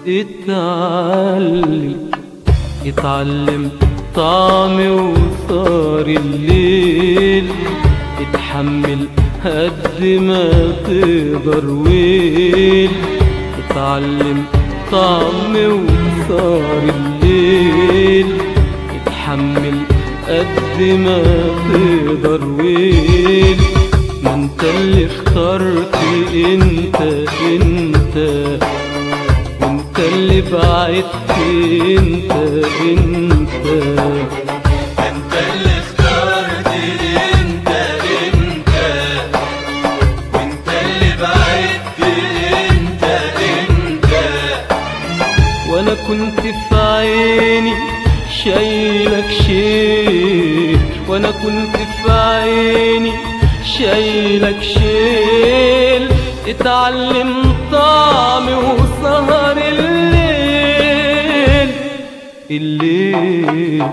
اتعلم اتعلم طعم وصار الليل اتحمل قد ما تقدر ويل اتعلم طعم وصار الليل اتحمل قد ما تقدر ويل ما انت اللي اخترت انت انت وانت اللي بعدت انت انت انت اللي اخترت انت انت وانت اللي بعدت انت انت وانا كنت في عيني شايلك شيل وانا كنت في عيني شايلك شيل اتعلم طعم وسهر الليل الليل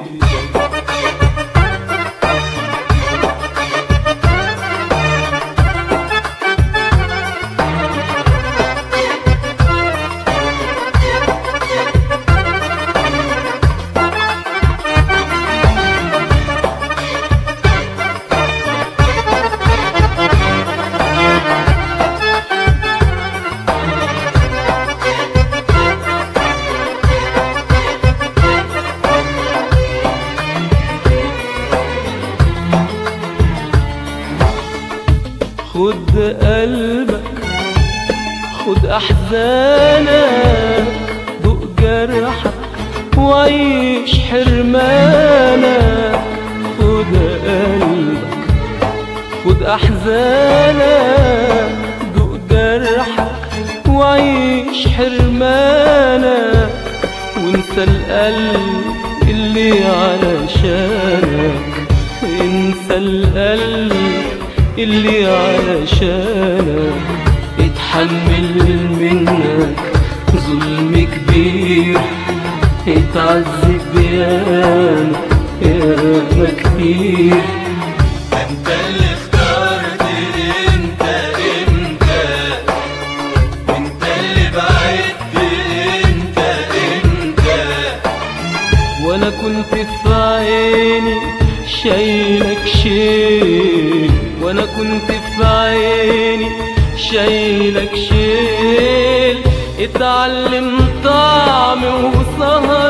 خد قلبك خد احزانك دوق جرحك وعيش حرمانك خد قلبك خد احزانك دوق جرحك وعيش حرمانك وانسى القلب اللي علشانك انسى القلب اللي علشانك اتحمل منك ظلم كبير اتعذب ياما ياما كتير انت اللي اخترت انت انت وانت اللي بعدت انت انت وانا كنت في عيني شايلك شيل وانا كنت في عيني شايلك شيل اتعلم طعم وسهر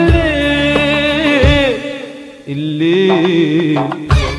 الليل الليل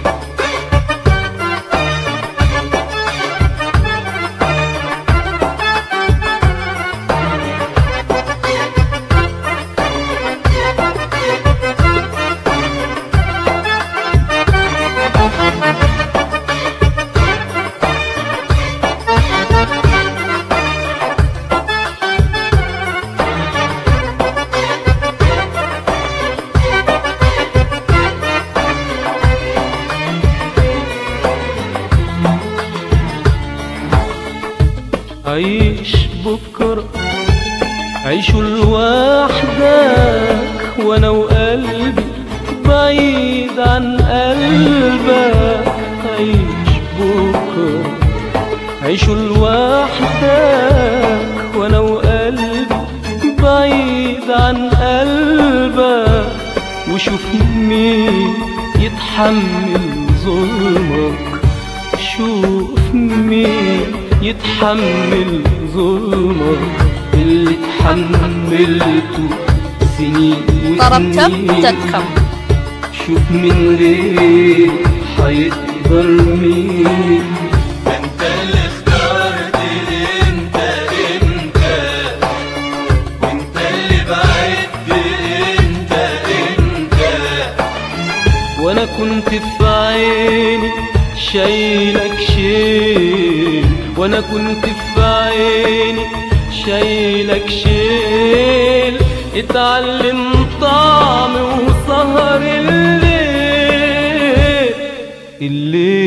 عيش بكرة عيشوا لوحدك وانا وقلبي بعيد عن قلبك عيش بكرة عيشوا لوحدك وانا وقلبي بعيد عن قلبك وشوف مين يتحمل ظلمك شوف مين يتحمل ظلمك اللي تحملته سنين وسنين طربتم.com شوف من غير حيقدر مين انت اللي اخترت انت انت وانت اللي بعدت انت انت وانا كنت في عيني شايلك شيل وانا كنت في عيني شايلك شيل اتعلم طعم وسهر الليل الليل